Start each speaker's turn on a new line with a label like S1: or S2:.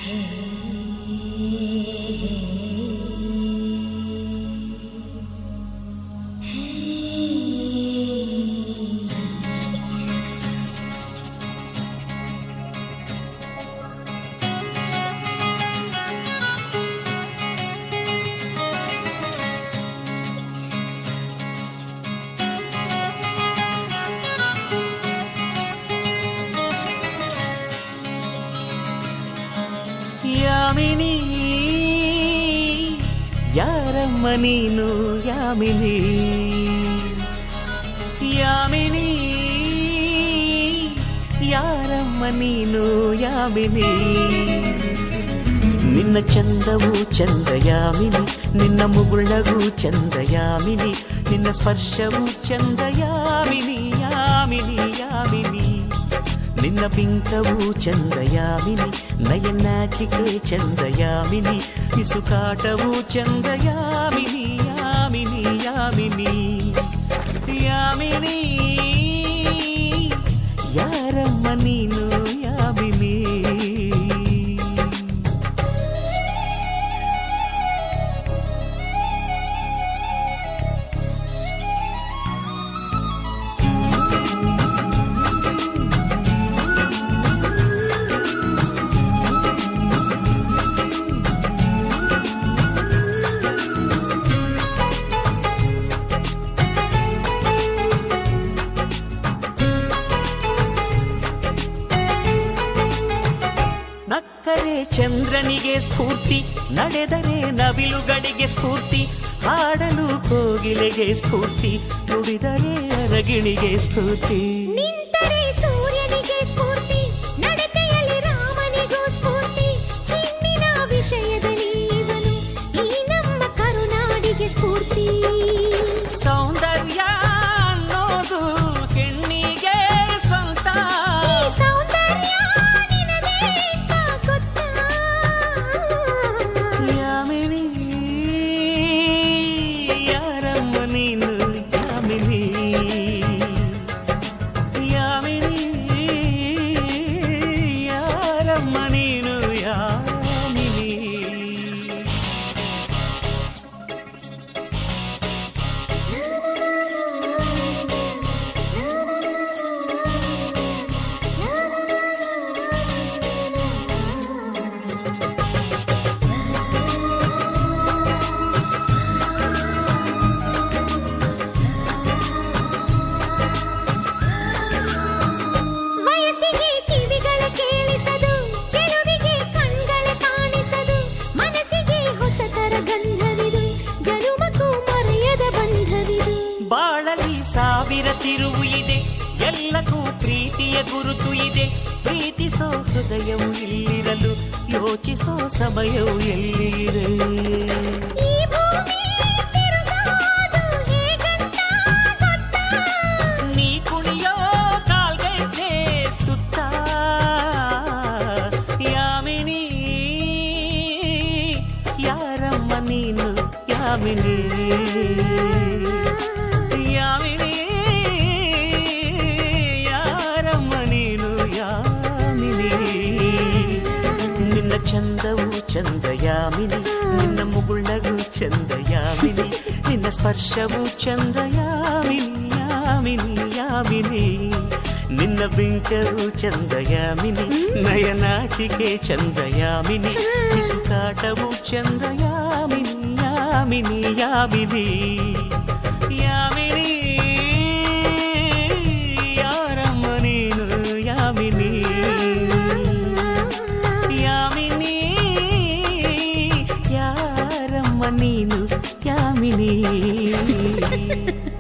S1: ಯಾಮಿನಿ ಯಾರಮ್ಮ ನೀನು ಯಾಮಿನಿ ಯಾಮಿನಿ ಯಾರಮ್ಮ ನೀನು ಯಾಮಿನಿ ನಿನ್ನ ಚಂದವು ಚಂದ ಯಾಮಿನಿ ನಿನ್ನ ಮುಗುಳಗೂ ಚಂದ ಯಾಮಿನಿ ನಿನ್ನ ಸ್ಪರ್ಶವು ಚಂದ ಯಾಮಿನಿ ಯಾಮಿನಿ ಯಾಮಿನಿ ನಿನ್ನ ಬಿಂಕವು ಚಂದ ಯಾಮಿನಿ ನಯನಾಚಿಕೆ ಚಂದ ಯಾಮಿನಿ ಇಸುಕಾಟವು ಚಂದ ಯಾಮಿನಿ ಯಾಮಿನಿ ಯಾಮಿನಿ ಯಾಮಿನಿ ಯಾರಮ್ಮ ನೀನು ಯಾಮಿನಿ ನಕ್ಕರೆ ಚಂದ್ರನಿಗೆ ಸ್ಫೂರ್ತಿ ನಡೆದರೆ ನವಿಲುಗಳಿಗೆ ಸ್ಫೂರ್ತಿ ಹಾಡಲು ಕೋಗಿಲೆಗೆ ಸ್ಫೂರ್ತಿ ನುಡಿದರೆ ಅರಗಿಣಿಗೆ ಸ್ಫೂರ್ತಿ
S2: ನಿಂತರೆ ಸೂರ್ಯನಿಗೆ ಸ್ಫೂರ್ತಿ ನಡತೆಯಲ್ಲಿ ರಾಮನಿಗೂ ಸ್ಫೂರ್ತಿ ಹೆಣ್ಣಿನ ವಿಷಯದಲ್ಲಿ ಇವನು ಈ ನಮ್ಮ ಕರುನಾಡಿಗೆ ಸ್ಫೂರ್ತಿ
S1: ಸೌಂದರ್ಯ ಅನ್ನೋದು ಹೆಣ್ಣಿಗೆ ಸ್ವಂತ
S2: ಈ ಸೌಂದರ್ಯ ನಿನಗೆ ಗೊತ್ತಾ
S1: ಯಾಮಿನಿ ಯಾರಮ್ಮ ನೀನು ಯಾಮಿನಿ ಯಾಮಿನಿ ಯಾರಮ್ಮ ನೀನು ಯಾಮಿನಿ
S2: ವಯಸ್ಸಿಗೆ ಕಿವಿಗಳ ಕೇಳಿಸದು ಚೆಲುವಿಗೆ ಕಣ್ಗಳ ಕಾಣಿಸದು ಮನಸ್ಸಿಗೆ ಹೊಸತರ ಗಂಧವಿದು ಜನುಮಕ್ಕೂ ಮರೆಯದ ಬಂಧವಿದು
S1: ಬಾಳಲಿ ಸಾವಿರ ತಿರುವು ಇದೆ ಎಲ್ಲಕ್ಕೂ ಪ್ರೀತಿಯ ಗುರುತು ಇದೆ ಪ್ರೀತಿಸೋ ಹೃದಯವು ಇಲ್ಲಿರಲು ಯೋಚಿಸೋ ಸಮಯವು ಎಲ್ಲಿದೆ
S2: ಈ ಭೂಮಿ ತಿರುಗೋದು ಹೇಗಂತ ಗೊತ್ತಾ?
S1: ನೀ ಕುಣಿಯೋ ಕಾಲ್ಗೈತೆ ಸುತ್ತ ಯಾಮಿನಿ ಯಾರಮ್ಮ ನೀನು ಯಾಮಿನಿ ಯಾಮಿನಿ ಯಾರಮ್ಮ ನೀನು ಯಾಮಿನಿ ನಿನ್ನ ಚಂದವು ಚಂದ ಯಾಮಿನಿ ನಿನ್ನ ಮುಗುಳಗೂ ಚಂದ ಯಾಮಿನಿ ನಿನ್ನ ಸ್ಪರ್ಶವು ಚಂದ ಯಾಮಿನಿ ಯಾಮಿನಿ ಯಾಮಿನಿ ನಿನ್ನ ಬಿಂಕವು ಚಂದ ಯಾಮಿನಿ ನಯನಾಚಿಕೆ ಚಂದ ಯಾಮಿನಿ ಬಿಸುಕಾಟವು ಚಂದ ಯಾಮಿನಿ ಯಾಮಿನಿ ಯಾಮಿನಿ ಯಾಮಿನಿ ಯಾರಮ್ಮ ನೀನು ಯಾಮಿನಿ ಯಾಮಿನಿ ಯಾರಮ್ಮ ನೀನು ಯಾಮಿನಿ